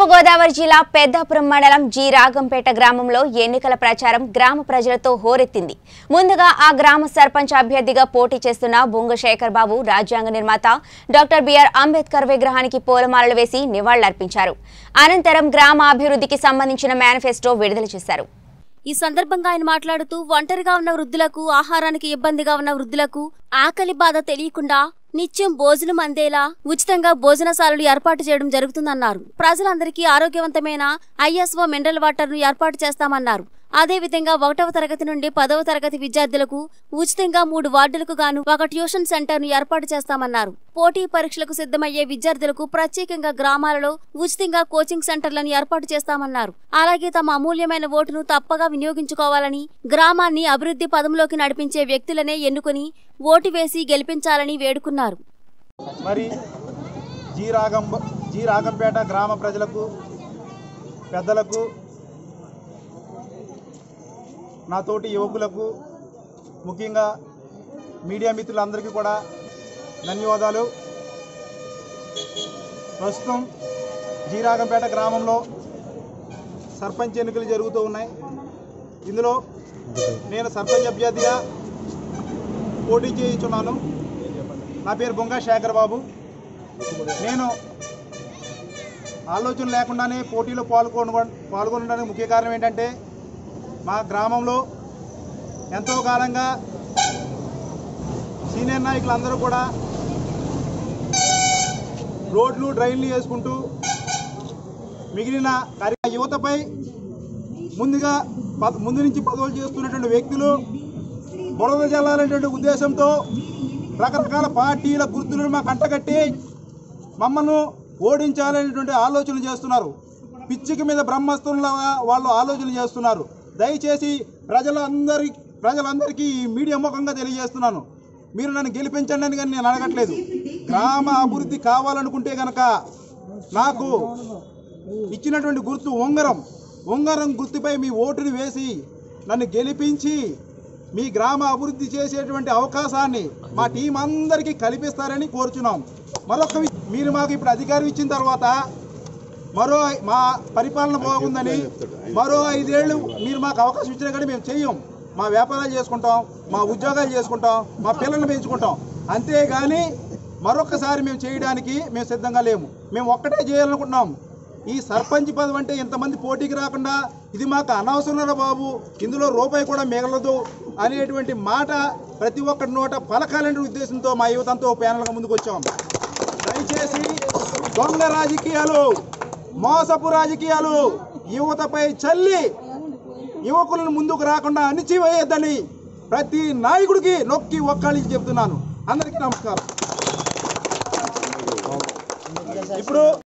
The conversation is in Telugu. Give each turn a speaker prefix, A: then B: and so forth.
A: తూర్పుగోదావరి జిల్లా పెద్దాపురం మండలం జి రాగంపేట గ్రామంలో ఎన్నికల ప్రచారం గ్రామ ప్రజలతో హోరెత్తింది ముందుగా ఆ గ్రామ సర్పంచ్ అభ్యర్థిగా పోటీ చేస్తున్న బొంగ శేఖర్ బాబు రాజ్యాంగ నిర్మాత డాక్టర్ బిఆర్ అంబేద్కర్ విగ్రహానికి పూలమాలలు వేసి నివాళులర్పించారు అనంతరం గ్రామ అభివృద్ధికి సంబంధించిన మేనిఫెస్టో విడుదల చేశారు
B: ఈ సందర్భంగా ఆయన మాట్లాడుతూ ఒంటరిగా ఉన్న వృద్ధులకు ఆహారానికి ఇబ్బందిగా ఉన్న వృద్ధులకు ఆకలి బాధ తెలియకుండా నిత్యం భోజనం అందేలా ఉచితంగా భోజనశాలలు ఏర్పాటు చేయడం జరుగుతుందన్నారు ప్రజలందరికీ ఆరోగ్యవంతమైన ఐఎస్ఓ మినరల్ వాటర్ ను ఏర్పాటు చేస్తామన్నారు అదేవిధంగా ఒకటవ తరగతి నుండి పదవ తరగతి విద్యార్థులకు ఉచితంగా మూడు వార్డులకు గాను ఒక ట్యూషన్ సెంటర్ ను ఏర్పాటు చేస్తామన్నారు పోటీ పరీక్షలకు సిద్ధమయ్యే విద్యార్థులకు ప్రత్యేకంగా గ్రామాలలో ఉచితంగా కోచింగ్ సెంటర్లను ఏర్పాటు చేస్తామన్నారు అలాగే తమ అమూల్యమైన ఓటును తప్పగా వినియోగించుకోవాలని గ్రామాన్ని అభివృద్ధి పదంలోకి నడిపించే వ్యక్తులనే ఎన్నుకుని ఓటు వేసి గెలిపించాలని వేడుకున్నారు
C: మరి జీ రాగం జీ రాగంపేట గ్రామ ప్రజలకు పెద్దలకు నా తోటి యువకులకు ముఖ్యంగా మీడియా మిత్రులందరికీ కూడా ధన్యవాదాలు ప్రస్తుతం జీ రాగంపేట గ్రామంలో సర్పంచ్ ఎన్నికలు జరుగుతూ ఉన్నాయి ఇందులో నేను సర్పంచ్ అభ్యర్థిగా పోటీ చేయించున్నాను నా పేరు బొంగా శేఖర్ బాబు నేను ఆలోచన లేకుండానే పోటీలో పాల్గొన పాల్గొనడానికి ముఖ్య కారణం ఏంటంటే మా గ్రామంలో ఎంతో కాలంగా సీనియర్ నాయకులందరూ కూడా రోడ్లు డ్రైన్లు వేసుకుంటూ మిగిలిన కార్య యువతపై ముందుగా పద- ముందు నుంచి పదవులు చేస్తున్నటువంటి వ్యక్తులు బురద జల్లాలనేటువంటి ఉద్దేశంతో రకరకాల పార్టీల గుర్తులను మా కంటగట్టి మమ్మల్ని ఓడించాలనేటువంటి ఆలోచనలు చేస్తున్నారు పిచ్చికి మీద బ్రహ్మస్తులుగా వాళ్ళు ఆలోచనలు చేస్తున్నారు దయచేసి ప్రజలందరి ప్రజలందరికీ ఈ మీడియా ముఖంగా తెలియజేస్తున్నాను మీరు నన్ను గెలిపించండి అని కానీ నేను అడగట్లేదు గ్రామ అభివృద్ధి కావాలనుకుంటే కనుక నాకు ఇచ్చినటువంటి గుర్తు ఉంగరం ఉంగరం గుర్తుపై మీ ఓటుని వేసి నన్ను గెలిపించి మీ గ్రామ అభివృద్ధి చేసేటువంటి అవకాశాన్ని మా టీం అందరికీ కల్పిస్తారని కోరుచున్నాం మరొక వి- మీరు మాకు ఇప్పుడు అధికారం ఇచ్చిన తర్వాత మరో ఐ- మా పరిపాలన బాగుందని మరో ఐదేళ్ళు మీరు మాకు అవకాశం ఇచ్చినా కానీ మేము చెయ్యం మా వ్యాపారాలు చేసుకుంటాం మా ఉద్యోగాలు చేసుకుంటాం మా పిల్లల్ని పెంచుకుంటాం అంతేగాని మరొకసారి మేము చేయడానికి మేము సిద్ధంగా లేము మేము ఒక్కటే చేయాలనుకుంటున్నాం ఈ సర్పంచ్ పదవి అంటే ఇంతమంది పోటీకి రాకుండా ఇది మాకు అనవసరం బాబు ఇందులో రూపాయి కూడా మిగలదు అనేటువంటి మాట ప్రతి ఒక్కరి నోట పలకాలనే ఉద్దేశంతో మా యువతంతో ప్యానల్గా ముందుకు వచ్చాం దయచేసి దొంగ రాజకీయాలు మోసపు రాజకీయాలు యువతపై చల్లి యువకులను ముందుకు రాకుండా అణిచివేయద్దని ప్రతి నాయకుడికి నొక్కి ఒక్కళ్ళకి చెప్తున్నాను అందరికీ నమస్కారం ఇప్పుడు